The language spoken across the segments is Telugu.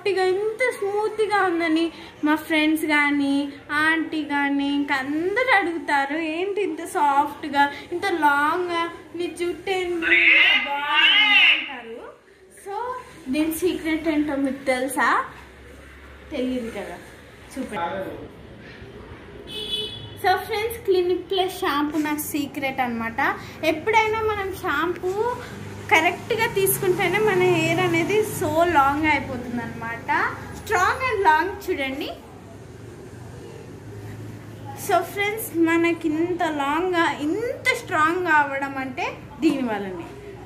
సాఫ్ట్గా ఇంత స్మూత్గా ఉందని మా ఫ్రెండ్స్ కానీ ఆంటీ కానీ ఇంకా అందరూ అడుగుతారు ఏంటి ఇంత సాఫ్ట్గా ఇంత లాంగ్గా నీ జుట్టు ఏంటి ఇంత బాగుంది అంటారు సో దీని సీక్రెట్ ఏంటో మీకు తెలుసా తెలియదు కదా చూపండి so friends clinic plus shampoo నాకు సీక్రెట్ అనమాట ఎప్పుడైనా మనం షాంపూ కరెక్ట్గా తీసుకుంటేనే మన హెయిర్ అనేది సో లాంగ్ అయిపోతుంది అనమాట స్ట్రాంగ్ అండ్ లాంగ్ చూడండి సో ఫ్రెండ్స్ మనకి ఇంత లాంగ్గా ఇంత స్ట్రాంగ్గా అవ్వడం అంటే దీని వల్లనే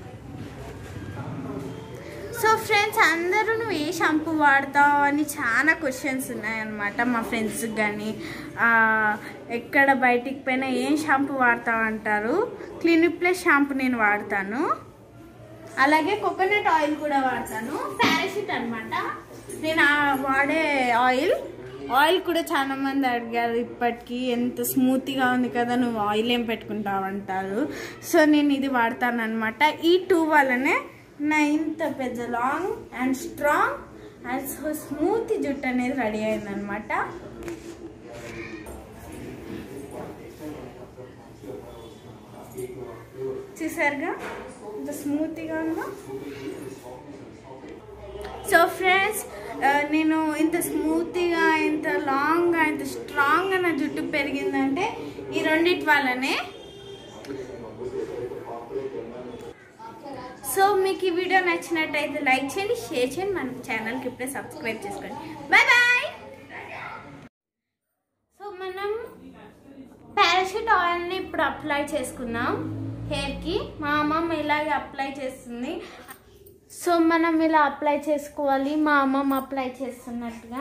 సో ఫ్రెండ్స్ అందరూ నువ్వు ఏ షాంపూ వాడతావు అని చాలా క్వశ్చన్స్ ఉన్నాయన్నమాట మా ఫ్రెండ్స్కి కానీ ఎక్కడ బయటికి పోయినా ఏం షాంపూ వాడతావు అంటారు క్లినిక్ ప్లస్ షాంపూ నేను వాడతాను అలాగే కోకోనట్ ఆయిల్ కూడా వాడతాను పారాషూట్ అనమాట నేను ఆ వాడే ఆయిల్ ఆయిల్ కూడా చాలా మంది అడిగారు ఇప్పటికీ ఎంత స్మూత్గా ఉంది కదా నువ్వు ఆయిల్ ఏం పెట్టుకుంటావు అంటారు సో నేను ఇది వాడతాను అనమాట ఈ టూ వల్లనే నా ఇంత పెద్ద long and strong and so smooth జుట్టు అనేది రెడీ అయిందనమాట చూసారుగా ఇంత స్మూత్గా ఉందా సో ఫ్రెండ్స్ నేను ఇంత స్మూత్గా ఇంత లాంగ్గా ఇంత స్ట్రాంగ్గా నా జుట్టు పెరిగిందంటే ఈ రెండిటి వల్లనే సో మీకు ఈ వీడియో నచ్చినట్టయితే లైక్ చేయండి షేర్ చేయండి మన ఛానల్కి ఇప్పుడే సబ్స్క్రైబ్ చేసుకోండి బాయ్ బాయ్ సో మనం పారాషూట్ ఆయిల్ని ఇప్పుడు అప్లై చేసుకుందాం హెయిర్కి మా అమ్మమ్మ ఇలాగే అప్లై చేస్తుంది సో మనం ఇలా అప్లై చేసుకోవాలి మా అమ్మమ్మ అప్లై చేస్తున్నట్టుగా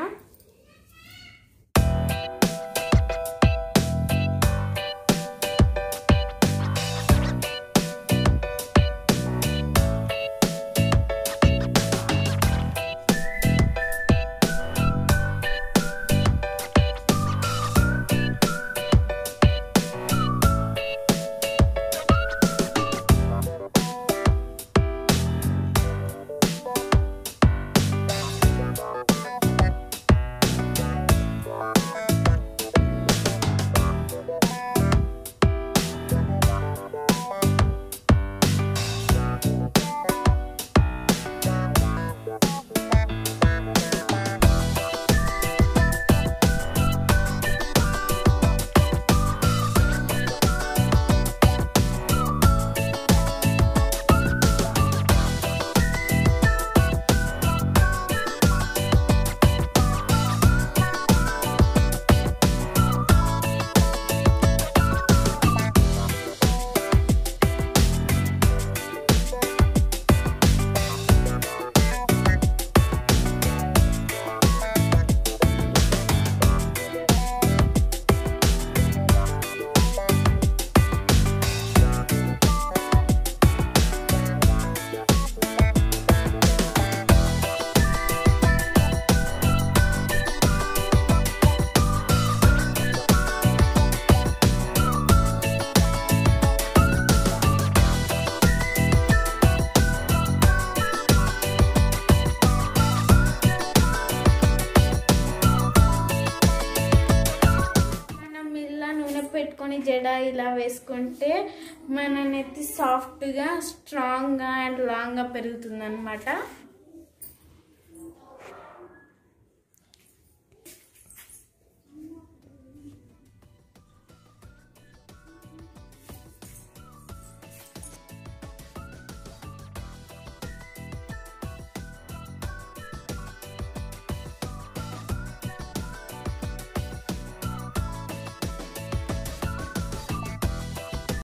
మనం ఇలా నూనె పెట్టుకొని జడ ఇలా వేసుకుంటే మన నెత్తి సాఫ్ట్గా స్ట్రాంగ్గా అండ్ లాంగ్గా పెరుగుతుంది అనమాట